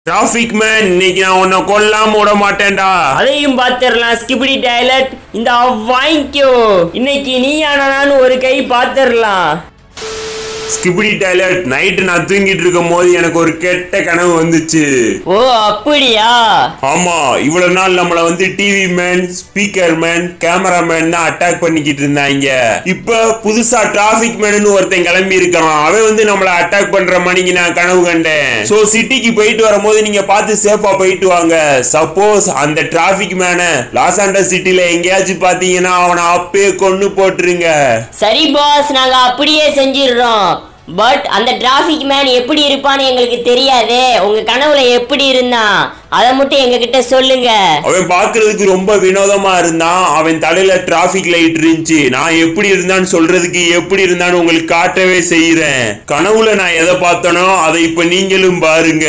Traffic man இன்னைக்கு நான் உன்னை கொல்லாம விட மாட்டேன்டா அதையும் பார்த்துடலாம் ஸ்கிபிடி டைலட் இந்த வாங்கிக்கோ இன்னைக்கு நீயானான்னு ஒரு கை பார்த்துடலாம் ஸ்கிபிடி டைலட் நைட்டு நான் தூங்கிட்டு இருக்கும் போது எனக்கு ஒரு கெட்ட கனவு வந்துச்சு ஓ அப்படியா ஆமா இவ்வளவு நாள் நம்மள வந்து TV man speaker man camera man தான் அட்டாக் பண்ணிக்கிட்டு இருந்தாங்க இப்ப புதுசா டிராபிக் மேன் ஒருத்தன் கிளம்பி இருக்கான் அவன் வந்து நம்மள அட்டாக் பண்ற மணிக்கு நான் கனவு கண்டேன் சோ சிட்டிக்கு போயிட்டு வரும்போது நீங்க பார்த்து சேஃபா போயிட்டு வாங்க சப்போஸ் அந்த டிராபிக் மேனை லாஸ் ஆண்டஸ் சிட்டில எங்கேயாச்சும் பாத்தீங்கன்னா அவனை அப்பயே கொன்னு போட்டுருங்க சரி பாஸ் நாங்க அப்படியே செஞ்சிடுறோம் பட் அந்த டிராஃபிக் மேன் எப்படி இருப்பான்னு எங்களுக்கு தெரியாதே உங்க கனவுல எப்படி இருந்தான் அதை மட்டும் எங்க கிட்ட சொல்லுங்க அவன் பார்க்கிறதுக்கு ரொம்ப வினோதமா இருந்தான் அவன் தலையில டிராபிக் லைட் இருந்துச்சு நான் எப்படி இருந்தான்னு சொல்றதுக்கு எப்படி இருந்தான்னு உங்களுக்கு காட்டவே செய்யறேன் கனவுல நான் எதை பார்த்தனோ அதை இப்ப நீங்களும் பாருங்க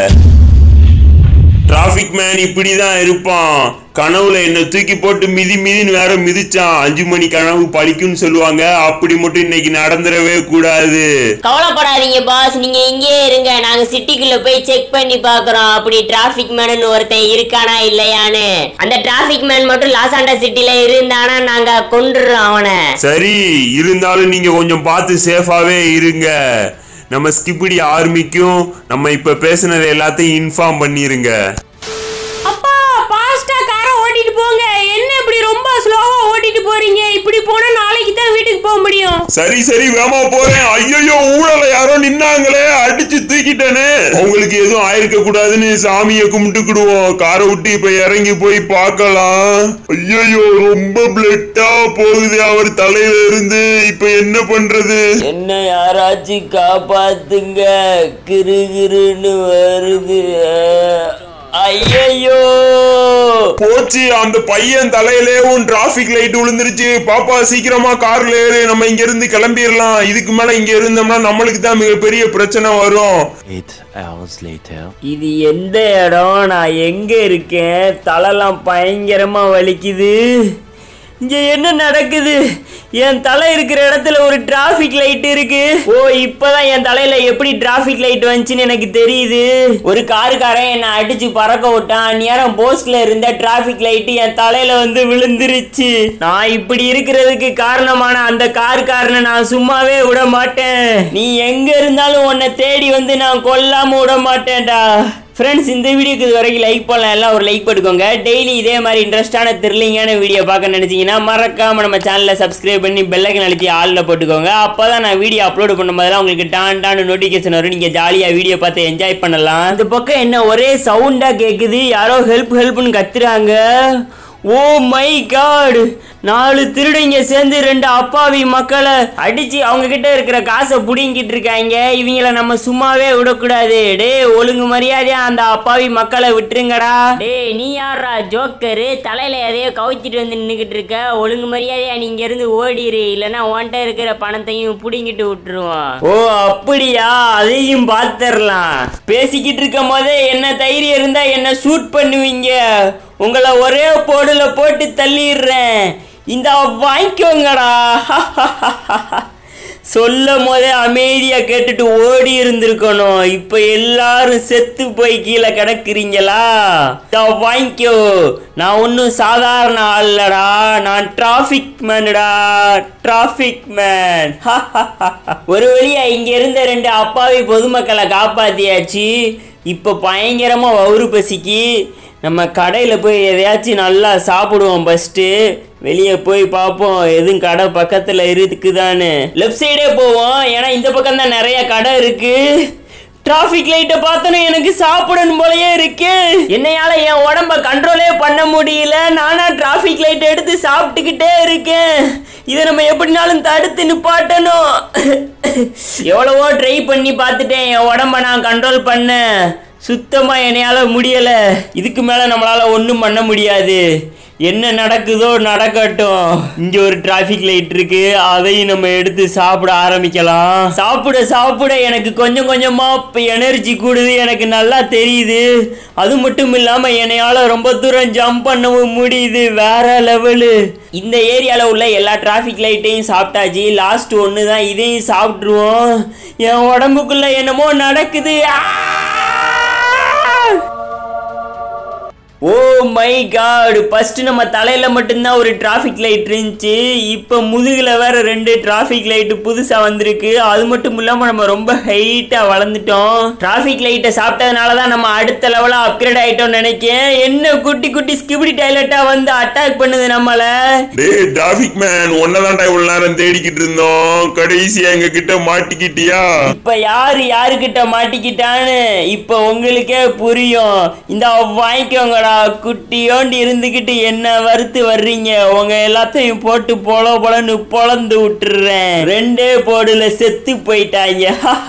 டிராபிக் மேன் இப்படிதான் இருப்பான் கனவுல என்ன தூக்கி போட்டு மிதி மிதின்னு வேற மிதிச்சான் அஞ்சு மணி கனவு பழிக்கும்னு சொல்லுவாங்க அப்படி மட்டும் இன்னைக்கு நடந்துடவே கூடாது கவலைப்படாதீங்க பாஸ் நீங்க இங்கேயே இருங்க நாங்க சிட்டிக்குள்ள போய் செக் பண்ணி பார்க்கறோம் அப்படி டிராஃபிக் மேன் ஒருத்தன் இருக்கானா இல்லையான்னு அந்த டிராஃபிக் மேன் மட்டும் லாஸ் ஆண்டா சிட்டில இருந்தானா நாங்க கொண்டுறோம் அவனை சரி இருந்தாலும் நீங்க கொஞ்சம் பார்த்து சேஃபாவே இருங்க நம்ம ஸ்கிப்பிடி ஆர்மிக்கும் நம்ம இப்ப பேசுனது எல்லாத்தையும் இன்ஃபார்ம் பண்ணிருங்க அப்பா பாஸ்டா காரை ஓட்டிட்டு போங்க என்ன இப்படி ரொம்ப ஸ்லோவா ஓட்டிட்டு போறீங்க இப்படி போனா நாளைக்கு தான் வீட்டுக்கு போக முடியும் சரி சரி வேமா போறேன் ஐயோ ஊழல யாரோ நின்னாங்களே அடிச்சு தூக்கிட்டேனே உங்களுக்கு எதுவும் ஆயிருக்க கூடாதுன்னு சாமியை கும்பிட்டுக்கிடுவோம் காரை விட்டு இப்ப இறங்கி போய் பார்க்கலாம் ஐயோ ரொம்ப பிளட்டா போகுது அவர் தலையில இருந்து இப்ப என்ன பண்றது என்ன யாராச்சும் காப்பாத்துங்க கிரு கிருன்னு வருது ஐயோ போச்சு அந்த பையன் தலையிலேயும் டிராபிக் லைட் விழுந்துருச்சு பாப்பா சீக்கிரமா கார்ல ஏறு நம்ம இங்க இருந்து கிளம்பிடலாம் இதுக்கு மேல இங்க இருந்தோம்னா நம்மளுக்கு தான் மிகப்பெரிய பிரச்சனை வரும் Eight hours later. இது எந்த இடம் நான் எங்க இருக்கேன் தலைலாம் பயங்கரமா வலிக்குது இங்க என்ன நடக்குது என் தலை இருக்கிற இடத்துல ஒரு டிராஃபிக் லைட் இருக்கு ஓ இப்பதான் என் தலையில எப்படி டிராஃபிக் லைட் வந்துச்சுன்னு எனக்கு தெரியுது ஒரு காருக்காரன் என்னை அடிச்சு பறக்க விட்டான் நேரம் போஸ்ட்ல இருந்த டிராஃபிக் லைட் என் தலையில வந்து விழுந்துருச்சு நான் இப்படி இருக்கிறதுக்கு காரணமான அந்த காருக்காரனை நான் சும்மாவே விட மாட்டேன் நீ எங்க இருந்தாலும் உன்னை தேடி வந்து நான் கொல்லாம விட மாட்டேன்டா ஃப்ரெண்ட்ஸ் இந்த வீடியோக்கு இது வரைக்கும் லைக் பண்ணலாம் எல்லாம் ஒரு லைக் போட்டுக்கோங்க டெய்லி இதே மாதிரி இன்ட்ரெஸ்டான த்ரில்லிங்கான வீடியோ பார்க்க நினைச்சீங்கன்னா மறக்காம நம்ம சேனலை சப்ஸ்கிரைப் பண்ணி பெல்லைக்கன் அழுத்தி ஆளில் போட்டுக்கோங்க அப்போ தான் நான் வீடியோ அப்லோட் பண்ணும்போதெல்லாம் உங்களுக்கு டான் டான் நோட்டிஃபிகேஷன் வரும் நீங்கள் ஜாலியாக வீடியோ பார்த்து என்ஜாய் பண்ணலாம் இந்த பக்கம் என்ன ஒரே சவுண்டாக கேட்குது யாரோ ஹெல்ப் ஹெல்ப்னு கத்துறாங்க ஓ மை காட் நாலு திருடங்க சேர்ந்து ரெண்டு அப்பாவி மக்களை அடிச்சு அவங்க கிட்ட இருக்கிற காசை புடிங்கிட்டு இருக்காங்க இவங்கள நம்ம சும்மாவே விடக்கூடாது டேய் ஒழுங்கு மரியாதையா அந்த அப்பாவி மக்களை விட்டுருங்கடா டேய் நீ யாரா ஜோக்கரு தலையில எதையோ கவுத்திட்டு வந்து நின்னுகிட்டு இருக்க ஒழுங்கு மரியாதையா நீ இங்க இருந்து ஓடிரு இல்லைன்னா உன்கிட்ட இருக்கிற பணத்தையும் புடிங்கிட்டு விட்டுருவோம் ஓ அப்படியா அதையும் பார்த்துடலாம் பேசிக்கிட்டு இருக்கும் போதே என்ன தைரியம் இருந்தா என்ன ஷூட் பண்ணுவீங்க உங்களை ஒரே போடுல போட்டு தள்ளிடுறேன் இந்த வாங்கிக்கோங்கடா சொல்லும் போதே அமைதியா கேட்டுட்டு ஓடி இருந்திருக்கணும் இப்ப எல்லாரும் செத்து போய் கீழே கிடக்குறீங்களா இதோ வாங்கிக்கோ நான் ஒன்றும் சாதாரண ஆள்லடா நான் டிராஃபிக் மேனுடா டிராஃபிக் மேன் ஒரு வழியா இங்க இருந்த ரெண்டு அப்பாவி பொதுமக்களை காப்பாத்தியாச்சு இப்போ பயங்கரமா வவுறு பசிக்கு நம்ம கடையில் போய் எதையாச்சும் நல்லா சாப்பிடுவோம் ஃபஸ்ட்டு வெளியே போய் பார்ப்போம் எதுவும் கடை பக்கத்தில் இருக்குதான்னு லெஃப்ட் சைடே போவோம் ஏன்னா இந்த பக்கம் தான் நிறைய கடை இருக்கு டிராஃபிக் லைட்டை பார்த்தோன்னே எனக்கு சாப்பிடணும் போலயே இருக்கு என்னையால என் உடம்ப கண்ட்ரோலே பண்ண முடியல நானா டிராஃபிக் லைட் எடுத்து சாப்பிட்டுக்கிட்டே இருக்கேன் இதை நம்ம எப்படினாலும் தடுத்து நிப்பாட்டணும் எவ்வளவோ ட்ரை பண்ணி பார்த்துட்டேன் என் உடம்ப நான் கண்ட்ரோல் பண்ணேன் சுத்தமா என்னையால முடியல இதுக்கு மேல நம்மளால ஒன்றும் பண்ண முடியாது என்ன நடக்குதோ நடக்கட்டும் இங்க ஒரு டிராஃபிக் லைட் இருக்கு அதையும் நம்ம எடுத்து சாப்பிட ஆரம்பிக்கலாம் சாப்பிட சாப்பிட எனக்கு கொஞ்சம் கொஞ்சமா இப்போ எனர்ஜி கூடுது எனக்கு நல்லா தெரியுது அது மட்டும் இல்லாம என்னையால ரொம்ப தூரம் ஜம்ப் பண்ணவும் முடியுது வேற லெவலு இந்த ஏரியாவில் உள்ள எல்லா டிராஃபிக் லைட்டையும் சாப்பிட்டாச்சு லாஸ்ட் ஒன்று தான் இதையும் சாப்பிட்ருவோம் என் உடம்புக்குள்ள என்னமோ நடக்குது ஆ! மை காட் ஃபர்ஸ்ட் நம்ம தலையில மட்டும்தான் ஒரு டிராஃபிக் லைட் இருந்துச்சு இப்போ முதுகுல வேற ரெண்டு டிராஃபிக் லைட் புதுசா வந்திருக்கு அது மட்டும் இல்லாம நம்ம ரொம்ப ஹைட்டா வளர்ந்துட்டோம் டிராஃபிக் லைட்டை சாப்பிட்டதுனால தான் நம்ம அடுத்த லெவலா அப்கிரேட் ஆயிட்டோம்னு நினைக்கிறேன் என்ன குட்டி குட்டி ஸ்கிபிடி டைலட்டா வந்து அட்டாக் பண்ணுது நம்மள டேய் டிராபிக் மேன் ஒன்னதான்டா இவ்வளவு நேரம் தேடிக்கிட்டு இருந்தோம் கடைசியா எங்க கிட்ட மாட்டிக்கிட்டியா இப்ப யாரு யாருக்கிட்ட மாட்டிக்கிட்டான்னு இப்ப உங்களுக்கே புரியும் இந்த வாங்கிக்கோங்கடா குட்டியோண்டு இருந்துகிட்டு என்ன வறுத்து வர்றீங்க உங்க எல்லாத்தையும் போட்டு பொல பொலன்னு பொளந்து விட்டுறேன் ரெண்டே போடுல செத்து போயிட்டாங்க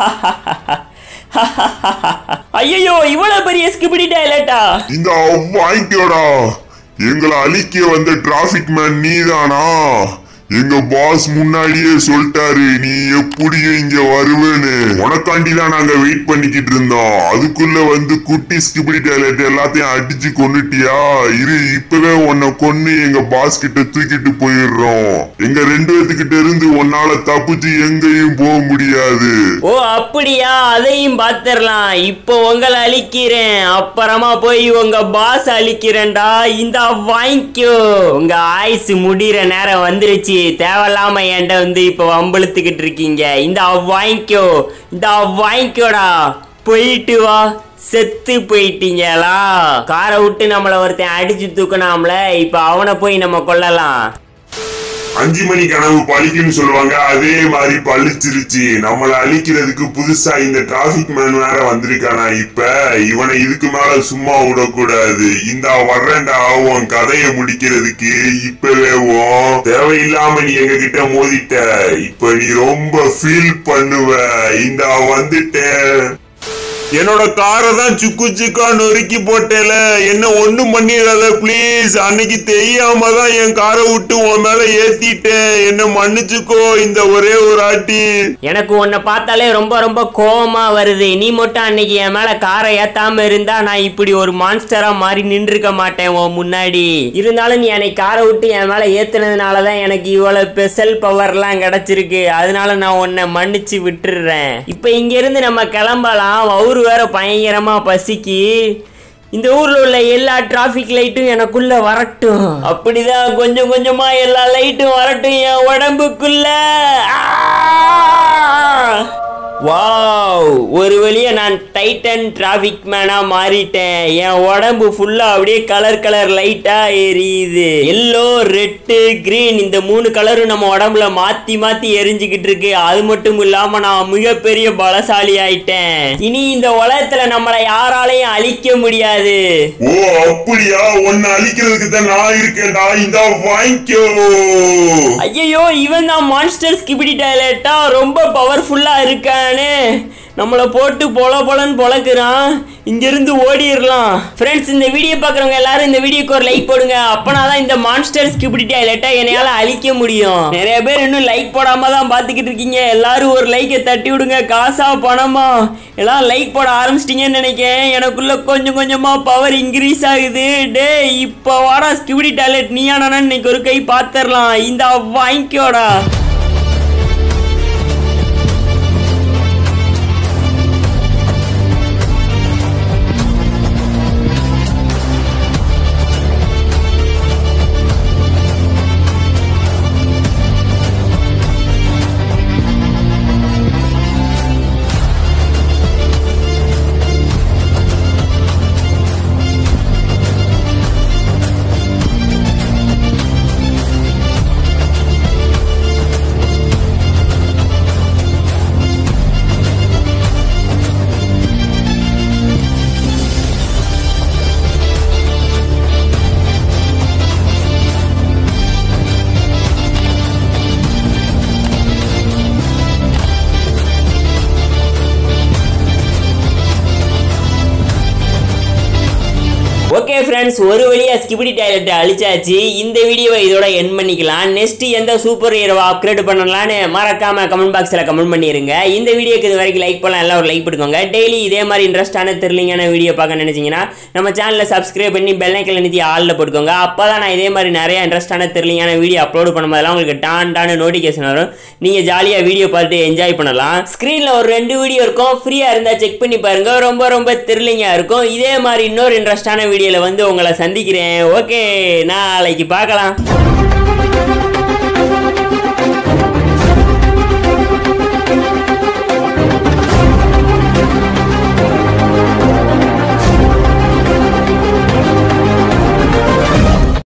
ஐயோ இவ்வளவு பெரிய ஸ்கிபிடி டைலட்டா இந்த வாங்கிக்கோடா எங்களை அழிக்க வந்த டிராபிக் மேன் நீதானா எங்க பாஸ் முன்னாடியே சொல்லிட்டாரு நீ எப்படியும் இங்க வருவேன்னு உனக்காண்டி தான் நாங்க வெயிட் பண்ணிக்கிட்டு இருந்தோம் அதுக்குள்ள வந்து குட்டி ஸ்கிபிடி டைலட் எல்லாத்தையும் அடிச்சு கொன்னுட்டியா இரு இப்பவே உன்னை கொன்னு எங்க பாஸ் கிட்ட தூக்கிட்டு போயிடுறோம் எங்க ரெண்டு பேத்துக்கிட்ட இருந்து உன்னால தப்பிச்சு எங்கேயும் போக முடியாது ஓ அப்படியா அதையும் பார்த்துடலாம் இப்போ உங்களை அழிக்கிறேன் அப்புறமா போய் உங்க பாஸ் அழிக்கிறேன்டா இந்த வாங்கிக்கோ உங்க ஆயுசு முடிகிற நேரம் வந்துருச்சு தேவையில்லாம என்கிட்ட வந்து இப்போ வம்பளுத்துக்கிட்டு இருக்கீங்க இந்த வாங்கிக்கோ இந்த வாங்கிக்கோடா போயிட்டு வா செத்து போயிட்டீங்களா காரை விட்டு நம்மளை ஒருத்தன் அடிச்சு தூக்கினாம்ல இப்போ அவனை போய் நம்ம கொல்லலாம் அஞ்சு மணி கனவு பழிக்குன்னு சொல்லுவாங்க அதே மாதிரி பழிச்சிருச்சு நம்மள அழிக்கிறதுக்கு புதுசா இந்த டிராபிக் மேன் வேற வந்திருக்கானா இப்ப இவனை இதுக்கு மேல சும்மா விடக்கூடாது இந்த வர்றேன்டா உன் கதையை முடிக்கிறதுக்கு இப்பவே உன் தேவையில்லாம நீ எங்க கிட்ட மோதிட்ட இப்ப நீ ரொம்ப ஃபீல் பண்ணுவ இந்த வந்துட்டேன் என்னோட காரை தான் சுக்கு சுக்கா நொறுக்கி போட்டேல என்ன ஒண்ணும் பண்ணிடாத ப்ளீஸ் அன்னைக்கு தெரியாம தான் என் காரை விட்டு உன் மேல ஏத்திட்டேன் என்ன மன்னிச்சுக்கோ இந்த ஒரே ஒரு ஆட்டி எனக்கு உன்னை பார்த்தாலே ரொம்ப ரொம்ப கோவமா வருது நீ மட்டும் அன்னைக்கு என் மேல காரை ஏத்தாம இருந்தா நான் இப்படி ஒரு மான்ஸ்டரா மாறி நின்றுக்க மாட்டேன் உன் முன்னாடி இருந்தாலும் நீ அன்னைக்கு காரை விட்டு என் மேல ஏத்துனதுனால தான் எனக்கு இவ்வளவு ஸ்பெஷல் பவர்லாம் கிடைச்சிருக்கு அதனால நான் உன்னை மன்னிச்சு விட்டுடுறேன் இப்போ இங்க இருந்து நம்ம கிளம்பலாம் ஊர் வேற பயங்கரமா பசிக்கு இந்த ஊர்ல உள்ள எல்லா டிராஃபிக் லைட்டும் எனக்குள்ள வரட்டும் அப்படிதான் கொஞ்சம் கொஞ்சமா எல்லா லைட்டும் வரட்டும் என் உடம்புக்குள்ள வாவ் ஒரு வழியா நான் டைட்டன் டிராஃபிக் மேனா மாறிட்டேன் என் உடம்பு ஃபுல்லா அப்படியே கலர் கலர் லைட்டா எரியுது எல்லோ ரெட்டு கிரீன் இந்த மூணு கலரும் நம்ம உடம்புல மாத்தி மாத்தி எரிஞ்சுக்கிட்டு இருக்கு அது மட்டும் இல்லாம நான் மிகப்பெரிய பலசாலி ஆயிட்டேன் இனி இந்த உலகத்துல நம்மளை யாராலையும் அழிக்க முடியாது ஓ அப்படியா உன்னை அழிக்கிறதுக்கு தான் நான் இருக்கேன்டா இந்த வாங்கிக்கோ ஐயோ இவன் தான் மான்ஸ்டர் ஸ்கிபிடி டைலட்டா ரொம்ப பவர்ஃபுல்லா இருக்கானே நம்மளை போட்டு பொல பொலன்னு பொழக்குறான் இங்கிருந்து ஓடிடலாம் ஃப்ரெண்ட்ஸ் இந்த வீடியோ பார்க்குறவங்க எல்லாரும் இந்த வீடியோக்கு ஒரு லைக் போடுங்க அப்பனா தான் இந்த மான்ஸ்டர் ஸ்கிபிடி டைலட்டை என்னையால அழிக்க முடியும் நிறைய பேர் இன்னும் லைக் போடாம தான் பார்த்துக்கிட்டு இருக்கீங்க எல்லாரும் ஒரு லைக்கை தட்டி விடுங்க காசா பணமா எல்லாம் லைக் போட ஆரம்பிச்சிட்டீங்கன்னு நினைக்கிறேன் எனக்குள்ள கொஞ்சம் கொஞ்சமா பவர் இன்க்ரீஸ் ஆகுது டே இப்போ வாடா ஸ்கிபிடி டைலட் நீயா நானா இன்னைக்கு ஒரு கை பார்த்துடலாம் இந்த வாங்கிக்கோடா ஓகே ஃப்ரெண்ட்ஸ் ஒரு வழியா ஸ்கிபிடி டைலட்டை அழிச்சாச்சு இந்த வீடியோவை இதோட என் பண்ணிக்கலாம் நெக்ஸ்ட் எந்த சூப்பர் ஹீரோவை அப்கிரேட் பண்ணலாம்னு மறக்காம கமெண்ட் பாக்ஸில் கமெண்ட் பண்ணிருங்க இந்த வீடியோக்கு இது வரைக்கும் லைக் பண்ணலாம் எல்லாம் ஒரு லைக் பண்ணுங்க டெய்லி இதே மாதிரி இன்ட்ரெஸ்டான த்ரில்லிங்கான வீடியோ பார்க்க நினைச்சீங்கன்னா நம்ம சேனலை சப்ஸ்கிரைப் பண்ணி பெல் ஐக்கன் நிறுத்தி ஆளில் போட்டுக்கோங்க அப்போ தான் நான் இதே மாதிரி நிறைய இன்ட்ரெஸ்டான த்ரில்லிங்கான வீடியோ அப்லோட் பண்ணும்போதெல்லாம் உங்களுக்கு டான் டான்னு நோட்டிஃபிகேஷன் வரும் நீங்கள் ஜாலியாக வீடியோ பார்த்து என்ஜாய் பண்ணலாம் ஸ்க்ரீனில் ஒரு ரெண்டு வீடியோ இருக்கும் ஃப்ரீயாக இருந்தால் செக் பண்ணி பாருங்க ரொம்ப ரொம்ப த்ரில்லிங்காக இருக்கும் இதே மாதிரி இன்னொரு இன்ட்ரெஸ்டான வீடியோவில் வந்து உங்களை சந்திக்கிறேன் ஓகே நாளைக்கு பார்க்கலாம்